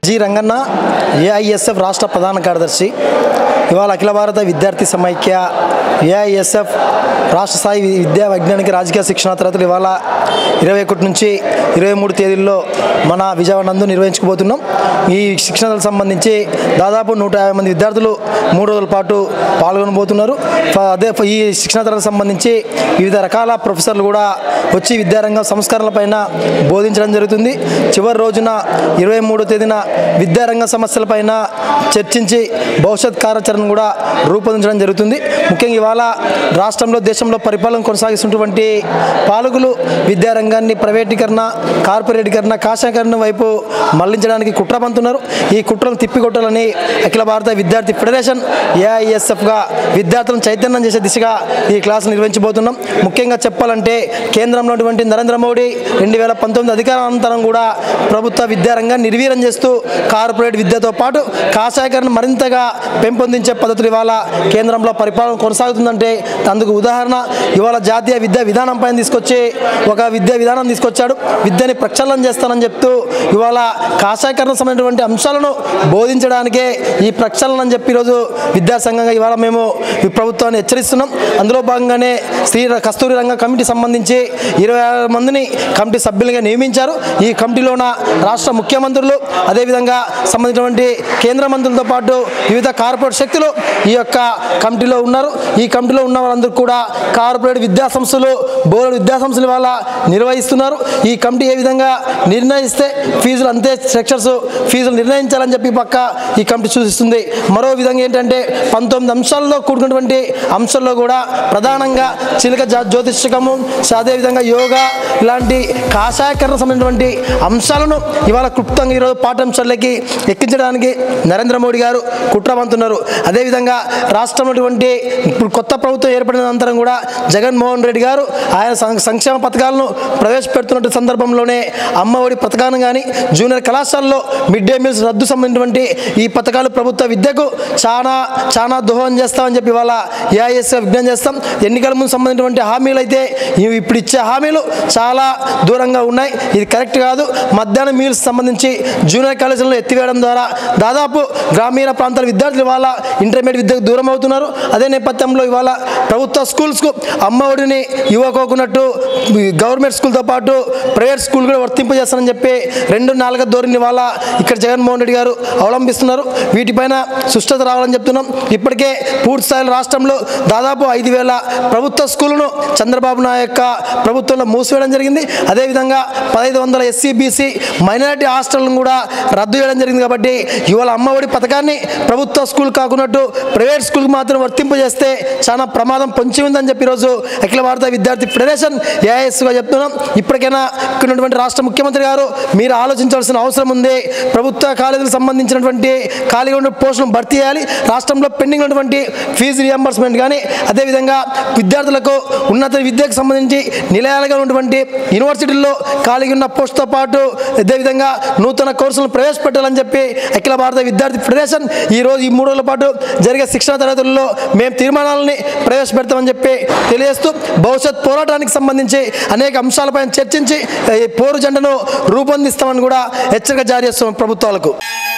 G Ranganna AISF రాష్ట్ర ప్రధాన కార్యదర్శి ఇవాళ అఖిల భారత విద్యార్థి సమైక్య ఏఐఎస్ఎఫ్ రాష్ట్ర స్థాయి విద్యా వైజ్ఞానిక రాజకీయ శిక్షణ తరగతులు ఇవాళ ఇరవై ఒకటి నుంచి ఇరవై మూడు తేదీల్లో మన విజయవాడ నందు నిర్వహించుకోబోతున్నాం ఈ శిక్షణలకు సంబంధించి దాదాపు నూట యాభై మంది విద్యార్థులు మూడు రోజుల పాటు పాల్గొనబోతున్నారు ఫ- అదే ఫ- ఈ శిక్షణ తరగతి సంబంధించి వివిధ రకాల ప్రొఫెసర్లు కూడా వచ్చి విద్యారంగం సంస్కరణలపైన బోధించడం జరుగుతుంది చివరి రోజున ఇరవై మూడో తేదీన విద్యారంగ సమస్యలపైన చర్చించి భవిష్యత్ కార్యాచరణ కూడా రూపొందించడం జరుగుతుంది ముఖ్యంగా ఇవాళ రాష్ట్రంలో దేశంలో పరిపాలన కొనసాగిస్తున్నటువంటి పాలకులు విద్యారంగాన్ని ప్రైవేటీకరణ కార్పొరేటీకరణ కాషాయకరణ వైపు మళ్లించడానికి కుట్ర పంతున్నారు ఈ కుట్రను తిప్పికొట్టాలని అఖిల భారత విద్యార్థి ఫెడరేషన్ ఏఐఎస్ఎఫ్గా విద్యార్థులను చైతన్యం చేసే దిశగా ఈ క్లాస్ నిర్వహించబోతున్నాం ముఖ్యంగా చెప్పాలంటే కేంద్రంలో ఉన్నటువంటి నరేంద్ర మోడీ రెండు వేల పంతొమ్మిది అధికారానంతరం కూడా ప్రభుత్వ విద్యారంగాన్ని నిర్వీర్యం చేస్తూ కార్పొరేట్ విద్యతో పాటు కాషాయకరణ మరింతగా పెంపొందించే పద్ధతులు ఇవాళ కేంద్రంలో పరిపాలన కొనసాగుతుందంటే అందుకు ఉదాహరణ ఇవాళ జాతీయ విద్యా విధానం పైన తీసుకొచ్చి ఒక విద్యా విధానం తీసుకొచ్చాడు విద్యని ప్రక్షాళన చేస్తానని చెప్తూ ఇవాళ కాషాయకరణ సంబంధించినటువంటి అంశాలను బోధించడానికే ఈ ప్రక్షాళన అని చెప్పి ఈరోజు విద్యాసంఘంగా ఇవాళ మేము ఈ ప్రభుత్వాన్ని హెచ్చరిస్తున్నాం అందులో భాగంగానే శ్రీ కస్తూరి రంగ కమిటీ సంబంధించి ఇరవై ఆరు మందిని కమిటీ సభ్యులుగా నియమించారు ఈ కమిటీలోన రాష్ట్ర ముఖ్యమంత్రులు అదేవిధంగా సంబంధించినటువంటి కేంద్ర మంత్రులతో పాటు వివిధ కార్పొరేట్ శక్తులు ఈ యొక్క కమిటీలో ఉన్నారు ఈ కమిటీలో ఉన్న వాళ్ళందరూ కూడా కార్పొరేట్ విద్యా సంస్థలు బోర్డు విద్యా సంస్థలు వాళ్ళ నిర్వహిస్తున్నారు ఈ కమిటీ ఏ విధంగా నిర్ణయిస్తే ఫీజులు అంతే స్ట్రక్చర్స్ ఫీజులు నిర్ణయించాలని చెప్పి పక్క ఈ కమిటీ సూచిస్తుంది మరో విధంగా ఏంటంటే పంతొమ్మిది అంశాల్లో కూడుకున్నటువంటి అంశాల్లో కూడా ప్రధానంగా చిలక జా- జ్యోతిష్కము అదేవిధంగా యోగా ఇలాంటి కాషాయకరణ సంబంధించినటువంటి అంశాలను ఇవాళ క్లుప్తంగా ఈరోజు పాఠ్యాంశాలకి ఎక్కించడానికి నరేంద్ర మోడీ గారు కుట్రమంతున్నారు అదేవిధంగా రాష్ట్రంలో ఉన్నటువంటి ఇప్పుడు కొత్త ప్రభుత్వం ఏర్పడిన అనంతరం కూడా జగన్మోహన్ రెడ్డి గారు ఆయన సం- సంక్షేమ పథకాలను ప్రవేశపెడుతున్న సందర్భంలోనే అమ్మఒడి పథకాన్ని కానీ జూనియర్ కళాశాలలో మిడ్ డే మీల్స్ రద్దు సంబంధించినటువంటి ఈ పథకాలు ప్రభుత్వ విద్యకు చాలా చాలా దోహదం చేస్తామని చెప్పి ఇవాళ ఏఐఎస్ విజ్ఞానం చేస్తాం ఎన్నికల ముందు సంబంధించినటువంటి హామీలు అయితే ఇవి ఇప్పుడు ఇచ్చే హామీలు చాలా దూరంగా ఉన్నాయి ఇది కరెక్ట్ కాదు మధ్యాహ్నం మీల్స్ సంబంధించి జూనియర్ కాలేజీలను ఎత్తివేయడం ద్వారా దాదాపు గ్రామీణ ప్రాంతాల విద్యార్థులు ఇవాళ ఇంటర్మీడియట్ విద్యకు దూరం అవుతున్నారు అదే నేపథ్యంలో ఇవాళ ప్రభుత్వ స్కూల్స్కు అమ్మఒడిని ఇవ్వకోకున్నట్టు గవర్నమెంట్ స్కూల్తో పాటు ప్రైవేట్ స్కూల్ కూడా వర్తింపజేస్తానని చెప్పి రెండు నాలుగో ధోరణి ఇవాళ ఇక్కడ జగన్మోహన్ రెడ్డి గారు అవలంబిస్తున్నారు వీటిపైన సుష్టత రావాలని చెప్తున్నాం ఇప్పటికే పూర్తి స్థాయిలో రాష్ట్రంలో దాదాపు ఐదు వేల ప్రభుత్వ స్కూళ్ళను చంద్రబాబు నాయుడు యొక్క ప్రభుత్వంలో మూసివేయడం జరిగింది అదేవిధంగా పదహైదు వందల ఎస్సీ బీసీ మైనారిటీ హాస్టల్ను కూడా రద్దు చేయడం జరిగింది కాబట్టి ఇవాళ అమ్మఒడి పథకాన్ని ప్రభుత్వ స్కూల్ కాకున్నట్టు ప్రైవేట్ స్కూల్కి మాత్రం వర్తింపజేస్తే చాలా ప్రమాదం పొంచి ఉందని చెప్పి ఈరోజు అఖిల భారత విద్యార్థి ఫెడరేషన్ ఏఐఎస్గా చెప్తున్నాం ఇప్పటికైనా ఇక్కడ ఉన్నటువంటి రాష్ట్ర ముఖ్యమంత్రి గారు మీరు ఆలోచించాల్సిన అవసరం ఉంది ప్రభుత్వ కాలేజీలకు సంబంధించినటువంటి ఖాళీగా ఉన్న పోస్టులను భర్తీ చేయాలి రాష్ట్రంలో పెండింగ్ ఉన్నటువంటి ఫీజు రియంబర్స్మెంట్ కానీ అదేవిధంగా విద్యార్థులకు ఉన్నత విద్యకు సంబంధించి నిలయాలుగా ఉన్నటువంటి యూనివర్సిటీల్లో ఖాళీగా ఉన్న పోస్టుతో పాటు అదేవిధంగా నూతన కోర్సులను ప్రవేశపెట్టాలని చెప్పి అఖిల భారత విద్యార్థి ఫెడరేషన్ ఈ రోజు ఈ మూడు రోజుల పాటు జరిగే శిక్షణ తరగతుల్లో మేము తీర్మానాలని ప్రవేశపెడతామని చెప్పి తెలియజేస్తూ భవిష్యత్ పోరాటానికి సంబంధించి అనేక అంశాలపైన చర్చించి ఈ పోరు జెండను రూపొందిస్తామని కూడా హెచ్చరిక జారీ చేస్తున్నాం ప్రభుత్వాలకు